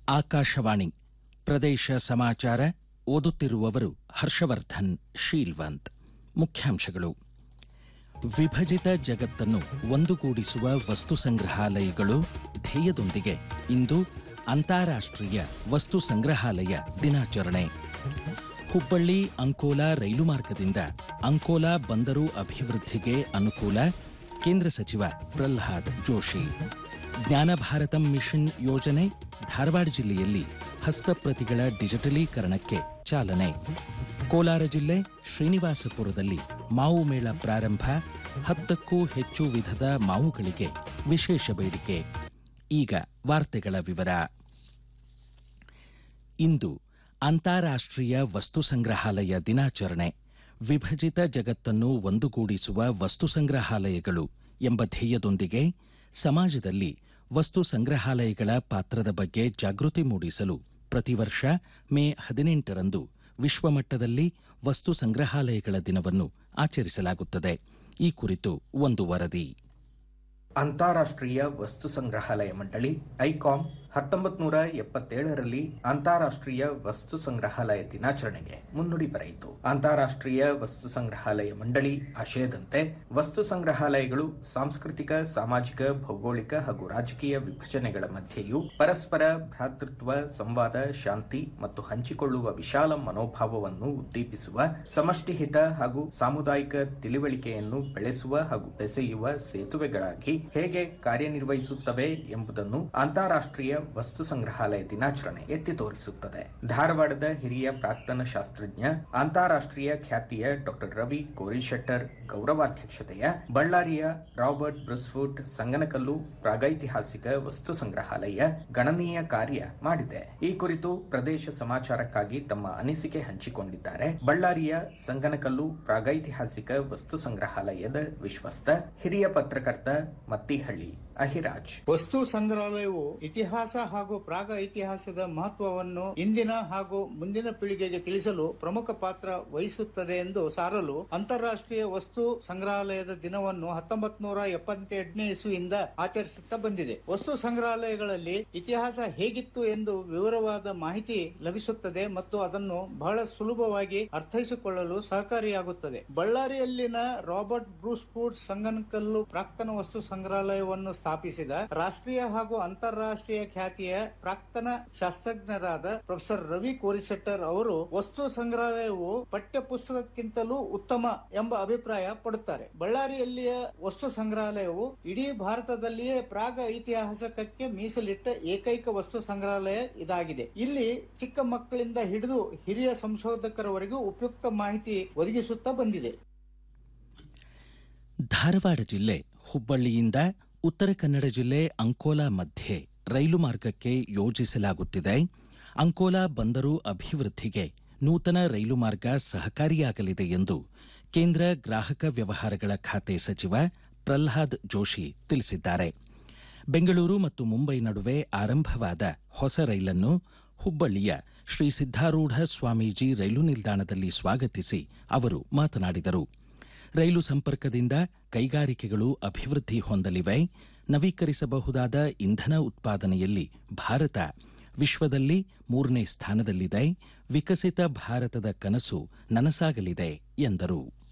ಆಕಾಶವಾಣಿ ಪ್ರದೇಶ ಸಮಾಚಾರ ಓದುತ್ತಿರುವವರು ಹರ್ಷವರ್ಧನ್ ಶೀಲ್ವಂತ್ ಮುಖ್ಯಾಂಶಗಳು ವಿಭಜಿತ ಜಗತ್ತನ್ನು ಒಂದುಗೂಡಿಸುವ ವಸ್ತು ಸಂಗ್ರಹಾಲಯಗಳು ಧ್ಯೇಯದೊಂದಿಗೆ ಇಂದು ಅಂತಾರಾಷ್ಟ್ರೀಯ ವಸ್ತು ಸಂಗ್ರಹಾಲಯ ದಿನಾಚರಣೆ ಹುಬ್ಬಳ್ಳಿ ಅಂಕೋಲಾ ರೈಲು ಮಾರ್ಗದಿಂದ ಅಂಕೋಲಾ ಬಂದರು ಅಭಿವೃದ್ಧಿಗೆ ಅನುಕೂಲ ಕೇಂದ್ರ ಸಚಿವ ಪ್ರಲ್ಹಾದ್ ಜೋಶಿ ಜ್ಞಾನ ಭಾರತಂ ಮಿಷನ್ ಯೋಜನೆ ಧಾರವಾಡ ಜಿಲ್ಲೆಯಲ್ಲಿ ಹಸ್ತಪ್ರತಿಗಳ ಡಿಜಿಟಲೀಕರಣಕ್ಕೆ ಚಾಲನೆ ಕೋಲಾರ ಜಿಲ್ಲೆ ಶ್ರೀನಿವಾಸಪುರದಲ್ಲಿ ಮಾವು ಮೇಳ ಪ್ರಾರಂಭ ಹತ್ತಕ್ಕೂ ಹೆಚ್ಚು ವಿಧದ ಮಾವುಗಳಿಗೆ ವಿಶೇಷ ಬೇಡಿಕೆ ಈಗ ವಾರ್ತೆಗಳ ವಿವರ ಇಂದು ಅಂತಾರಾಷ್ಟ್ರೀಯ ವಸ್ತು ಸಂಗ್ರಹಾಲಯ ದಿನಾಚರಣೆ ವಿಭಜಿತ ಜಗತ್ತನ್ನು ಒಂದುಗೂಡಿಸುವ ವಸ್ತು ಸಂಗ್ರಹಾಲಯಗಳು ಎಂಬ ಧ್ಯೇಯದೊಂದಿಗೆ ಸಮಾಜದಲ್ಲಿ ವಸ್ತು ಸಂಗ್ರಹಾಲಯಗಳ ಪಾತ್ರದ ಬಗ್ಗೆ ಜಾಗೃತಿ ಮೂಡಿಸಲು ಪ್ರತಿ ವರ್ಷ ಮೇ ಹದಿನೆಂಟರಂದು ವಿಶ್ವಮಟ್ಟದಲ್ಲಿ ವಸ್ತು ಸಂಗ್ರಹಾಲಯಗಳ ದಿನವನ್ನು ಆಚರಿಸಲಾಗುತ್ತದೆ ಈ ಕುರಿತು ಒಂದು ವರದಿ ಅಂತಾರಾಷ್ಟ್ರೀಯ ವಸ್ತು ಸಂಗ್ರಹಾಲಯ ಮಂಡಳಿ ಐಕಾಮ್ ಹತ್ತೊಂಬತ್ತು ನೂರ ಎಪ್ಪತ್ತೇಳರಲ್ಲಿ ಅಂತಾರಾಷ್ಟ್ರೀಯ ವಸ್ತು ಸಂಗ್ರಹಾಲಯ ದಿನಾಚರಣೆಗೆ ಮುನ್ನುಡಿ ಬರೆಯಿತು ಅಂತಾರಾಷ್ಟ್ರೀಯ ವಸ್ತು ಸಂಗ್ರಹಾಲಯ ಮಂಡಳಿ ಆಶಯದಂತೆ ವಸ್ತು ಸಂಗ್ರಹಾಲಯಗಳು ಸಾಂಸ್ಕೃತಿಕ ಸಾಮಾಜಿಕ ಭೌಗೋಳಿಕ ಹಾಗೂ ರಾಜಕೀಯ ವಿಭಜನೆಗಳ ಮಧ್ಯೆಯೂ ಪರಸ್ಪರ ಭ್ರಾತೃತ್ವ ಸಂವಾದ ಶಾಂತಿ ಮತ್ತು ಹಂಚಿಕೊಳ್ಳುವ ವಿಶಾಲ ಮನೋಭಾವವನ್ನು ಉದ್ದೀಪಿಸುವ ಸಮಷ್ಟಿ ಹಿತ ಹಾಗೂ ಸಾಮುದಾಯಿಕ ತಿಳಿವಳಿಕೆಯನ್ನು ಬೆಳೆಸುವ ಹಾಗೂ ಬೆಸೆಯುವ ಸೇತುವೆಗಳಾಗಿ ಹೇಗೆ ಕಾರ್ಯನಿರ್ವಹಿಸುತ್ತವೆ ಎಂಬುದನ್ನು ಅಂತಾರಾಷ್ಟ್ರೀಯ ವಸ್ತು ಸಂಗ್ರಹಾಲಯ ದಿನಾಚರಣೆ ಎತ್ತಿ ತೋರಿಸುತ್ತದೆ ಧಾರವಾಡದ ಹಿರಿಯ ಪ್ರಾಕ್ತನ ಶಾಸ್ತ್ರಜ್ಞ ಅಂತಾರಾಷ್ಟ್ರೀಯ ಖ್ಯಾತಿಯ ಡಾಕ್ಟರ್ ರವಿ ಕೋರಿಶೆಟ್ಟರ್ ಗೌರವಾಧ್ಯಕ್ಷತೆಯ ಬಳ್ಳಾರಿಯ ರಾಬರ್ಟ್ ಬ್ರಸ್ಫುಟ್ ಸಂಗನಕಲ್ಲು ಪ್ರಾಗೈತಿಹಾಸಿಕ ವಸ್ತು ಸಂಗ್ರಹಾಲಯ ಗಣನೀಯ ಕಾರ್ಯ ಮಾಡಿದೆ ಈ ಕುರಿತು ಪ್ರದೇಶ ಸಮಾಚಾರಕ್ಕಾಗಿ ತಮ್ಮ ಅನಿಸಿಕೆ ಹಂಚಿಕೊಂಡಿದ್ದಾರೆ ಬಳ್ಳಾರಿಯ ಸಂಗನಕಲ್ಲು ಪ್ರಾಗೈತಿಹಾಸಿಕ ವಸ್ತು ಸಂಗ್ರಹಾಲಯದ ವಿಶ್ವಸ್ತ ಹಿರಿಯ ಪತ್ರಕರ್ತ ಮತ್ತಿಹಳ್ಳಿ ಅಹಿರಾಜ್ ವಸ್ತು ಸಂಗ್ರಹಾಲಯವು ಇತಿಹಾಸ ಹಾಗೂ ಪ್ರಾಗ ಇತಿಹಾಸದ ಮಹತ್ವವನ್ನು ಇಂದಿನ ಹಾಗೂ ಮುಂದಿನ ಪೀಳಿಗೆಗೆ ತಿಳಿಸಲು ಪ್ರಮುಖ ಪಾತ್ರ ವಹಿಸುತ್ತದೆ ಎಂದು ಸಾರಲು ಅಂತಾರಾಷ್ಟ್ರೀಯ ವಸ್ತು ಸಂಗ್ರಹಾಲಯದ ದಿನವನ್ನು ಹತ್ತೊಂಬತ್ ನೂರ ಎಪ್ಪತ್ತೆಂಟನೇ ಇಸುವಿಂದ ಆಚರಿಸುತ್ತಾ ಬಂದಿದೆ ವಸ್ತು ಸಂಗ್ರಹಾಲಯಗಳಲ್ಲಿ ಇತಿಹಾಸ ಹೇಗಿತ್ತು ಎಂದು ವಿವರವಾದ ಮಾಹಿತಿ ಲಭಿಸುತ್ತದೆ ಮತ್ತು ಅದನ್ನು ಬಹಳ ಸುಲಭವಾಗಿ ಅರ್ಥೈಸಿಕೊಳ್ಳಲು ಸಹಕಾರಿಯಾಗುತ್ತದೆ ಬಳ್ಳಾರಿಯಲ್ಲಿನ ರಾಬರ್ಟ್ ಬ್ರೂಸ್ಫುಡ್ ಸಂಗನಕಲ್ಲು ಪ್ರಾಕ್ತನ ವಸ್ತು ಸಂಗ್ರಹಾಲಯವನ್ನು ಸ್ಥಾಪಿಸಿದ ರಾಷ್ಟ್ರೀಯ ಹಾಗೂ ಅಂತಾರಾಷ್ಟ್ರೀಯ ಖ್ಯಾತಿಯ ಪ್ರಾಕ್ತನ ಶಾಸ್ತ್ರಜ್ಞರಾದ ಪ್ರೊಫೆಸರ್ ರವಿ ಕೋರಿಸೆಟ್ಟರ್ ಅವರು ವಸ್ತು ಸಂಗ್ರಹಾಲಯವು ಪಠ್ಯ ಪುಸ್ತಕಕ್ಕಿಂತಲೂ ಉತ್ತಮ ಎಂಬ ಅಭಿಪ್ರಾಯ ಪಡುತ್ತಾರೆ ಬಳ್ಳಾರಿಯಲ್ಲಿಯ ವಸ್ತು ಸಂಗ್ರಹಾಲಯವು ಇಡೀ ಭಾರತದಲ್ಲಿಯೇ ಪ್ರಾಗ ಐತಿಹಾಸಿಕಕ್ಕೆ ಮೀಸಲಿಟ್ಟ ಏಕೈಕ ವಸ್ತು ಸಂಗ್ರಹಾಲಯ ಇದಾಗಿದೆ ಇಲ್ಲಿ ಚಿಕ್ಕ ಮಕ್ಕಳಿಂದ ಹಿಡಿದು ಹಿರಿಯ ಸಂಶೋಧಕರವರೆಗೂ ಉಪಯುಕ್ತ ಮಾಹಿತಿ ಒದಗಿಸುತ್ತಾ ಬಂದಿದೆ ಧಾರವಾಡ ಜಿಲ್ಲೆ ಹುಬ್ಬಳ್ಳಿಯಿಂದ ಉತ್ತರ ಕನ್ನಡ ಜಿಲ್ಲೆ ಅಂಕೋಲಾ ಮಧ್ಯೆ ರೈಲು ಮಾರ್ಗಕ್ಕೆ ಯೋಜಿಸಲಾಗುತ್ತಿದೆ ಅಂಕೋಲಾ ಬಂದರು ಅಭಿವೃದ್ಧಿಗೆ ನೂತನ ರೈಲು ಮಾರ್ಗ ಸಹಕಾರಿಯಾಗಲಿದೆ ಎಂದು ಕೇಂದ್ರ ಗ್ರಾಹಕ ವ್ಯವಹಾರಗಳ ಖಾತೆ ಸಚಿವ ಪ್ರಲ್ಹಾದ್ ಜೋಶಿ ತಿಳಿಸಿದ್ದಾರೆ ಬೆಂಗಳೂರು ಮತ್ತು ಮುಂಬೈ ನಡುವೆ ಆರಂಭವಾದ ಹೊಸ ರೈಲನ್ನು ಹುಬ್ಬಳ್ಳಿಯ ಶ್ರೀ ಸಿದ್ದಾರೂಢ ಸ್ವಾಮೀಜಿ ರೈಲು ನಿಲ್ದಾಣದಲ್ಲಿ ಸ್ವಾಗತಿಸಿ ಅವರು ಮಾತನಾಡಿದರು ರೈಲು ಸಂಪರ್ಕದಿಂದ ಕೈಗಾರಿಕೆಗಳು ಅಭಿವೃದ್ಧಿ ಹೊಂದಲಿವೆ ನವೀಕರಿಸಬಹುದಾದ ಇಂಧನ ಉತ್ಪಾದನೆಯಲ್ಲಿ ಭಾರತ ವಿಶ್ವದಲ್ಲಿ ಮೂರನೇ ಸ್ಥಾನದಲ್ಲಿದೆ ವಿಕಸಿತ ಭಾರತದ ಕನಸು ನನಸಾಗಲಿದೆ ಎಂದರು